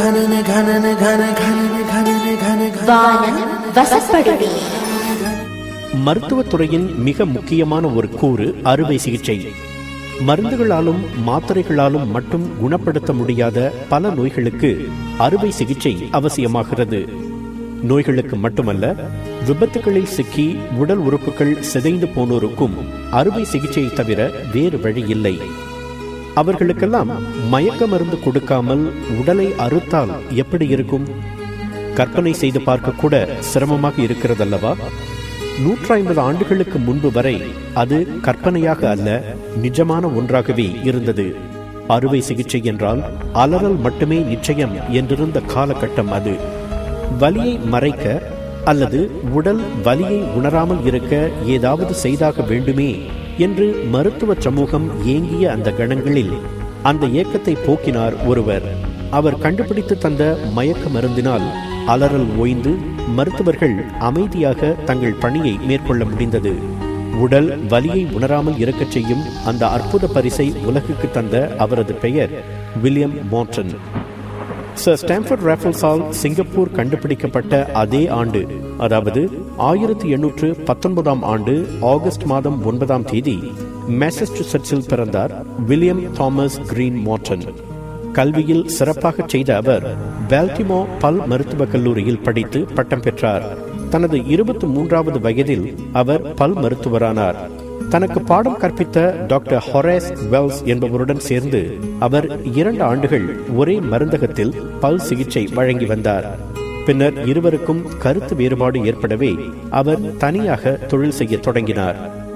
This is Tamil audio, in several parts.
घनन घनन घन घनन घनन घन घन வானம் வசப்படுமே மருத்துவத்துறையின் மிக முக்கியமான ஒரு கூறு அறுவை சிகிச்சை மருந்துகளாலும் மாத்திரைகளாலும் மட்டும் குணப்படுத்த முடியாத பல நோய்களுக்கு அறுவை சிகிச்சை அவசியமாகிறது நோய்களுக்கு மட்டுமல்ல விபத்துகளில் சிக்கி உடல் உறுப்புகள் சிதைந்து போனோருக்கும் அறுவை சிகிச்சையை தவிர வேறு வழி இல்லை அவர்களுக்கெல்லாம் மயக்க மருந்து கொடுக்காமல் உடலை அறுத்தால் எப்படி இருக்கும் கற்பனை செய்து பார்க்க கூட சிரமமாக இருக்கிறதல்லவா நூற்றி ஐம்பது ஆண்டுகளுக்கு முன்பு வரை அது கற்பனையாக அல்ல நிஜமான ஒன்றாகவே இருந்தது அறுவை சிகிச்சை என்றால் அலறல் மட்டுமே நிச்சயம் என்றிருந்த காலகட்டம் அது வலியை மறைக்க அல்லது உடல் வலியை உணராமல் இருக்க ஏதாவது செய்தாக வேண்டுமே என்று மருத்துவ சமூகம் ஏங்கிய அந்த கணங்களில் அந்த ஏக்கத்தை போக்கினார் ஒருவர் அவர் கண்டுபிடித்து தந்த மயக்க மருந்தினால் அலறல் ஓய்ந்து மருத்துவர்கள் அமைதியாக தங்கள் பணியை மேற்கொள்ள முடிந்தது உடல் வலியை உணராமல் இருக்கச் செய்யும் அந்த அற்புத பரிசை உலகுக்கு தந்த அவரது பெயர் வில்லியம் மோர்டன் சர் ஸ்டாம்ஃபர்ட் ராஃபல்ஸால் சிங்கப்பூர் கண்டுபிடிக்கப்பட்ட அதே ஆண்டு அதாவது ஆயிரத்தி எண்ணூற்று பத்தொன்பதாம் ஆண்டு ஆகஸ்ட் மாதம் ஒன்பதாம் தேதி மேசச்சூசெட்ஸில் பிறந்தார் வில்லியம் தாமஸ் கிரீன் மோர்டன் கல்வியில் சிறப்பாக செய்த அவர் பால்டிமோ பல் மருத்துவக் கல்லூரியில் படித்து பட்டம் பெற்றார் தனது இருபத்தி மூன்றாவது வயதில் அவர் பல் மருத்துவரானார் தனக்கு பாடம் கற்பித்த டாக்டர் ஹொரேஸ் வெல்ஸ் என்பவருடன் சேர்ந்து அவர் இரண்டு ஆண்டுகள் ஒரே மருந்தகத்தில் பல் சிகிச்சை வழங்கி வந்தார் பின்னர் இருவருக்கும் கருத்து வேறுபாடு ஏற்படவே அவர் தனியாக தொழில் செய்ய தொடங்கினார்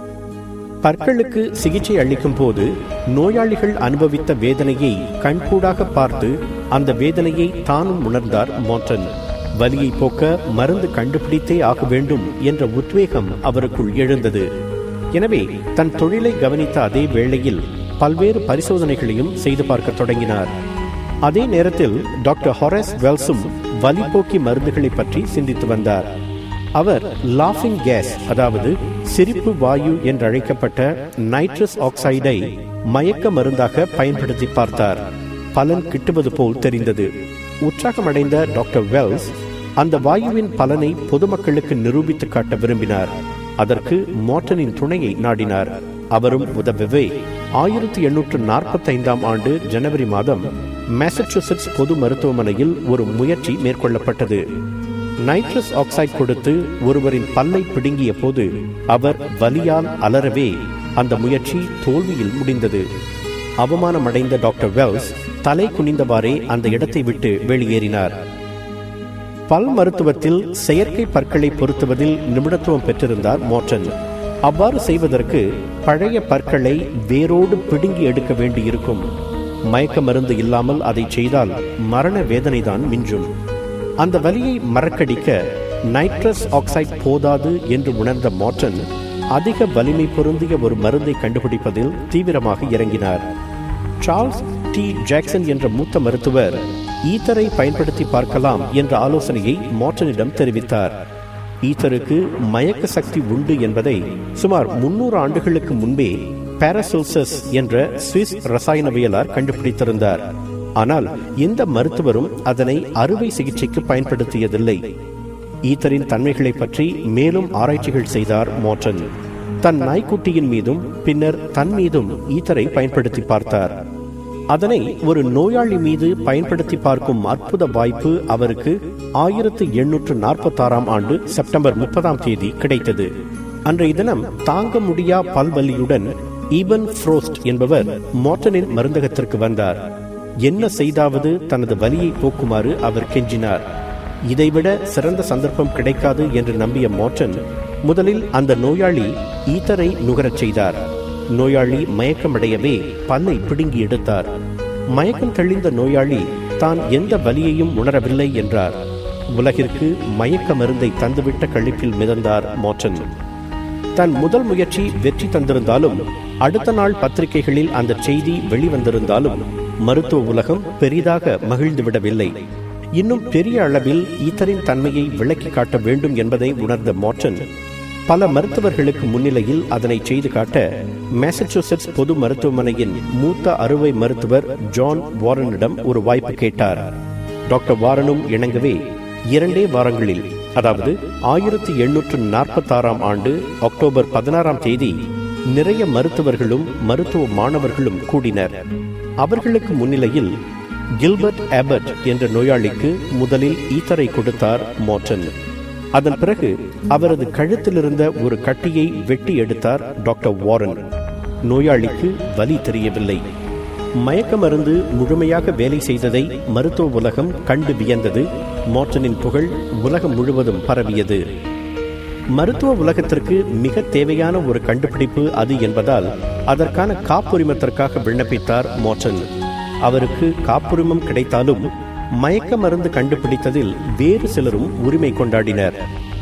பற்களுக்கு சிகிச்சை அளிக்கும் போது நோயாளிகள் அனுபவித்த வேதனையை கண்கூடாக பார்த்து அந்த வேதனையை தானும் உணர்ந்தார் மோட்டன் வலியை போக்க மருந்து கண்டுபிடித்தே ஆக வேண்டும் என்ற உத்வேகம் அவருக்குள் எழுந்தது எனவே தன் தொழிலை கவனித்த அதே வேளையில் பல்வேறு பரிசோதனைகளையும் செய்து பார்க்க தொடங்கினார் அதே நேரத்தில் டாக்டர் ஹொரேஸ் வெல்ஸும் வலிபோக்கி மருந்துகளை பற்றி சிந்தித்து வந்தார் அவர் லாஃபிங் கேஸ் அதாவது சிரிப்பு வாயு என்று அழைக்கப்பட்ட நைட்ரஸ் ஆக்சைடை மயக்க மருந்தாக பயன்படுத்தி பார்த்தார் பலன் கிட்டுவது போல் தெரிந்தது உற்சாகமடைந்த டாக்டர் வெல்ஸ் அந்த வாயுவின் பலனை பொதுமக்களுக்கு நிரூபித்து காட்ட விரும்பினார் அதற்கு மோட்டனின் துணையை நாடினார் அவரும் உதவவே ஆயிரத்தி எண்ணூற்று நாற்பத்தி ஐந்தாம் ஆண்டு ஜனவரி மாதம் மேசச்சூசெட்ஸ் பொது மருத்துவமனையில் ஒரு முயற்சி மேற்கொள்ளப்பட்டது நைட்ரஸ் ஆக்சைடு கொடுத்து ஒருவரின் பல்லை பிடுங்கிய போது அவர் வலியால் அலறவே அந்த முயற்சி தோல்வியில் முடிந்தது அவமானமடைந்த டாக்டர் வெல்ஸ் தலை குனிந்தவாறே அந்த இடத்தை விட்டு வெளியேறினார் பல் மருத்துவத்தில் செயற்கை பற்களை பொருத்துவதில் நிபுணத்துவம் பெற்றிருந்தார் மோட்டன் அவ்வாறு செய்வதற்கு பழைய பற்களை வேரோடு பிடுங்கி எடுக்க வேண்டியிருக்கும் மயக்க மருந்து இல்லாமல் அதை செய்தால் மரண வேதனைதான் மிஞ்சும் அந்த வலியை மறக்கடிக்க நைட்ரஸ் ஆக்சைடு போதாது என்று உணர்ந்த மோட்டன் அதிக வலிமை பொருந்திய ஒரு மருந்தை கண்டுபிடிப்பதில் தீவிரமாக இறங்கினார் சார்ல்ஸ் டி ஜாக்சன் என்ற மூத்த மருத்துவர் ஈத்தரை பயன்படுத்தி பார்க்கலாம் என்ற ஆலோசனையை மோட்டனிடம் தெரிவித்தார் ஈத்தருக்கு மயக்க சக்தி உண்டு என்பதை சுமார் முன்னூறு ஆண்டுகளுக்கு முன்பே பாராசோல்சஸ் என்ற சுவிஸ் ரசாயனவியலார் கண்டுபிடித்திருந்தார் ஆனால் எந்த மருத்துவரும் அதனை அறுவை சிகிச்சைக்கு பயன்படுத்தியதில்லை ஈத்தரின் தன்மைகளை பற்றி மேலும் ஆராய்ச்சிகள் செய்தார் மோட்டன் தன் நாய்க்குட்டியின் மீதும் பின்னர் தன் மீதும் ஈத்தரை பயன்படுத்தி பார்த்தார் அதனை ஒரு நோயாளி மீது பயன்படுத்தி பார்க்கும் அற்புத வாய்ப்பு அவருக்கு ஆயிரத்து எண்ணூற்று நாற்பத்தாறாம் ஆண்டு செப்டம்பர் முப்பதாம் தேதி கிடைத்தது அன்றைய தினம் தாங்க முடியா பல்வலியுடன் ஈபன் ஃப்ரோஸ்ட் என்பவர் மோட்டனின் மருந்தகத்திற்கு வந்தார் என்ன செய்தாவது தனது வலியை போக்குமாறு அவர் கெஞ்சினார் இதைவிட சிறந்த சந்தர்ப்பம் கிடைக்காது என்று நம்பிய மோட்டன் முதலில் அந்த நோயாளி ஈத்தரை நுகரச் செய்தார் நோயாளி மயக்கமடையவே பல்லை பிடுங்கி எடுத்தார் மயக்கம் தெளிந்த நோயாளி தான் எந்த வலியையும் உணரவில்லை என்றார் உலகிற்கு மயக்க மருந்தை தந்துவிட்ட கழிப்பில் மிதந்தார் மோட்டன் தன் முதல் முயற்சி வெற்றி தந்திருந்தாலும் அடுத்த நாள் பத்திரிகைகளில் அந்த செய்தி வெளிவந்திருந்தாலும் மருத்துவ உலகம் பெரிதாக மகிழ்ந்துவிடவில்லை இன்னும் பெரிய அளவில் ஈத்தரின் தன்மையை விளக்கி காட்ட வேண்டும் என்பதை உணர்ந்த மோட்டன் பல மருத்துவர்களுக்கு முன்னிலையில் அதனை செய்து காட்ட மேசச்சூசெட்ஸ் பொது மருத்துவமனையின் மூத்த அறுவை மருத்துவர் ஜான் வாரனிடம் ஒரு வாய்ப்பு கேட்டார் டாக்டர் வாரனும் இணங்கவே இரண்டே வாரங்களில் அதாவது ஆயிரத்தி எண்ணூற்று நாற்பத்தாறாம் ஆண்டு அக்டோபர் பதினாறாம் தேதி நிறைய மருத்துவர்களும் மருத்துவ மாணவர்களும் கூடினர் அவர்களுக்கு முன்னிலையில் கில்பர்ட் ஆபர்ட் என்ற நோயாளிக்கு முதலில் ஈத்தரை கொடுத்தார் மோட்டன் அதன் பிறகு அவரது கழுத்திலிருந்த ஒரு கட்டியை வெட்டி எடுத்தார் டாக்டர் வாரன் நோயாளிக்கு வலி தெரியவில்லை மயக்க மருந்து முழுமையாக வேலை செய்ததை மருத்துவ உலகம் கண்டு வியந்தது மோட்டனின் புகழ் உலகம் முழுவதும் பரவியது மருத்துவ உலகத்திற்கு மிக தேவையான ஒரு கண்டுபிடிப்பு அது என்பதால் அதற்கான காப்புரிமத்திற்காக விண்ணப்பித்தார் மோட்டன் அவருக்கு காப்புரிமம் கிடைத்தாலும் மயக்க மருந்து கண்டுபிடித்ததில் வேறு சிலரும் உரிமை கொண்டாடினர்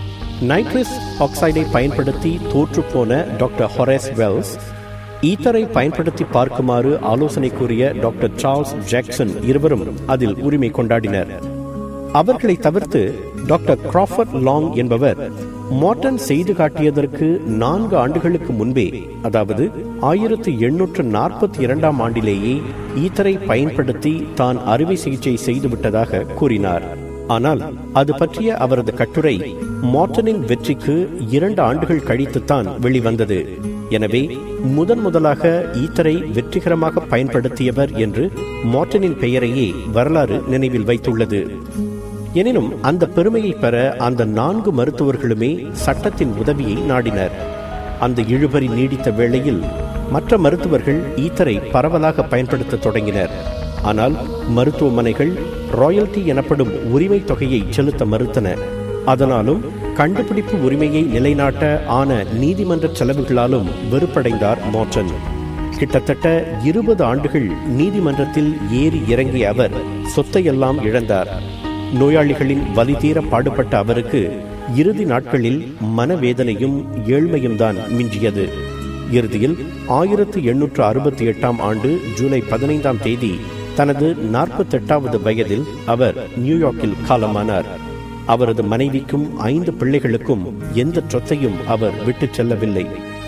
நைட்ரஸ் ஆக்சைடை பயன்படுத்தி தோற்றுப்போன டாக்டர் ஹொரேஸ் வெல்ஸ் ஈத்தரை பயன்படுத்தி பார்க்குமாறு ஆலோசனை கூறிய டாக்டர் சார்ல்ஸ் ஜாக்சன் இருவரும் அதில் உரிமை கொண்டாடினர் அவர்களை தவிர்த்து டாக்டர் கிராஃபர்ட் லாங் என்பவர் மார்டன் செய்து காட்டியதற்கு நான்கு ஆண்டுகளுக்கு முன்பே அதாவது ஆயிரத்தி எண்ணூற்று நாற்பத்தி இரண்டாம் ஆண்டிலேயே ஈத்தரை பயன்படுத்தி தான் அறுவை சிகிச்சை செய்துவிட்டதாக கூறினார் ஆனால் அது பற்றிய அவரது கட்டுரை மார்டனின் வெற்றிக்கு இரண்டு ஆண்டுகள் கழித்துத்தான் வெளிவந்தது எனவே முதன் முதலாக ஈத்தரை வெற்றிகரமாக பயன்படுத்தியவர் என்று மார்டனின் பெயரையே வரலாறு நினைவில் வைத்துள்ளது எனினும் அந்த பெருமையை பெற அந்த நான்கு மருத்துவர்களுமே சட்டத்தின் உதவியை நாடினர் அந்த இழுபறி நீடித்த வேளையில் மற்ற மருத்துவர்கள் ஈத்தரை பரவலாக பயன்படுத்த தொடங்கினர் ஆனால் மருத்துவமனைகள் ராயல்டி எனப்படும் உரிமை தொகையை செலுத்த மறுத்தன அதனாலும் கண்டுபிடிப்பு உரிமையை நிலைநாட்ட ஆன நீதிமன்ற செலவுகளாலும் வெறுப்படைந்தார் மோட்டன் கிட்டத்தட்ட இருபது ஆண்டுகள் நீதிமன்றத்தில் ஏறி இறங்கிய அவர் சொத்தையெல்லாம் இழந்தார் நோயாளிகளின் வலி தீர பாடுபட்ட அவருக்கு இறுதி நாட்களில் மனவேதனையும் ஏழ்மையும் தான் மிஞ்சியது இறுதியில் ஆயிரத்து எண்ணூற்று அறுபத்தி எட்டாம் ஆண்டு ஜூலை பதினைந்தாம் தேதி தனது நாற்பத்தெட்டாவது வயதில் அவர் நியூயார்க்கில் காலமானார் அவரது மனைவிக்கும் ஐந்து பிள்ளைகளுக்கும் எந்த சொத்தையும் அவர் விட்டுச் செல்லவில்லை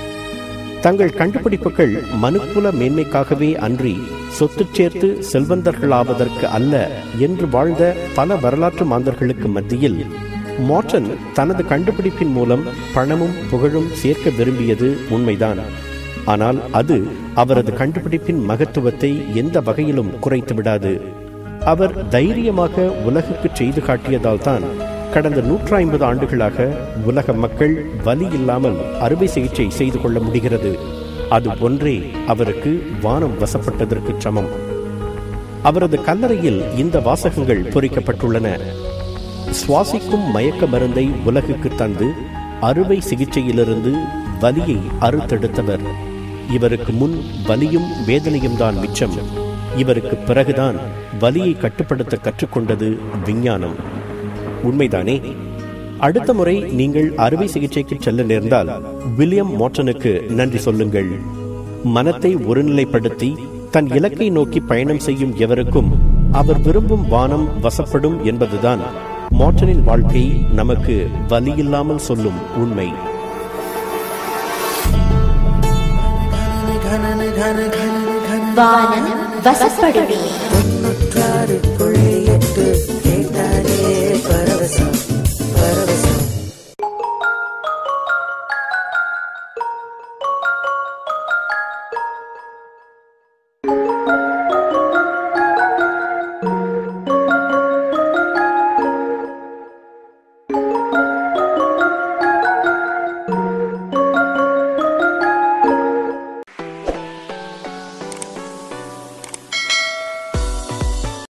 தங்கள் கண்டுபிடிப்புகள் மனுக்குல மேன்மைக்காகவே அன்றி சொத்து சேர்த்து செல்வந்தர்களாவதற்கு அல்ல என்று வாழ்ந்த பல வரலாற்று மாந்தர்களுக்கு மத்தியில் மார்டன் தனது கண்டுபிடிப்பின் மூலம் பணமும் புகழும் சேர்க்க விரும்பியது உண்மைதான் ஆனால் அது அவரது கண்டுபிடிப்பின் மகத்துவத்தை எந்த வகையிலும் குறைத்து விடாது அவர் தைரியமாக உலகுக்கு செய்து காட்டியதால் தான் கடந்த நூற்றி ஐம்பது ஆண்டுகளாக உலக மக்கள் வலி இல்லாமல் அறுவை சிகிச்சை செய்து கொள்ள முடிகிறது அது ஒன்றே அவருக்கு வானம் வசப்பட்டதற்கு சமம் அவரது கல்லறையில் இந்த வாசகங்கள் பொறிக்கப்பட்டுள்ளன சுவாசிக்கும் மயக்க மருந்தை உலகுக்கு தந்து அறுவை சிகிச்சையிலிருந்து வலியை அறுத்தெடுத்தவர் இவருக்கு முன் வலியும் வேதனையும் தான் மிச்சம் இவருக்கு பிறகுதான் வலியை கட்டுப்படுத்த கற்றுக்கொண்டது விஞ்ஞானம் உண்மைதானே அடுத்த முறை நீங்கள் அறுவை சிகிச்சைக்கு செல்ல நேர்ந்தால் வில்லியம் மோட்டனுக்கு நன்றி சொல்லுங்கள் மனத்தை ஒருநிலைப்படுத்தி தன் இலக்கை நோக்கி பயணம் செய்யும் எவருக்கும் அவர் விரும்பும் வானம் வசப்படும் என்பதுதான் மோட்டனின் வாழ்க்கை நமக்கு வலியில்லாமல் சொல்லும் உண்மை வானம் வசப்படுமே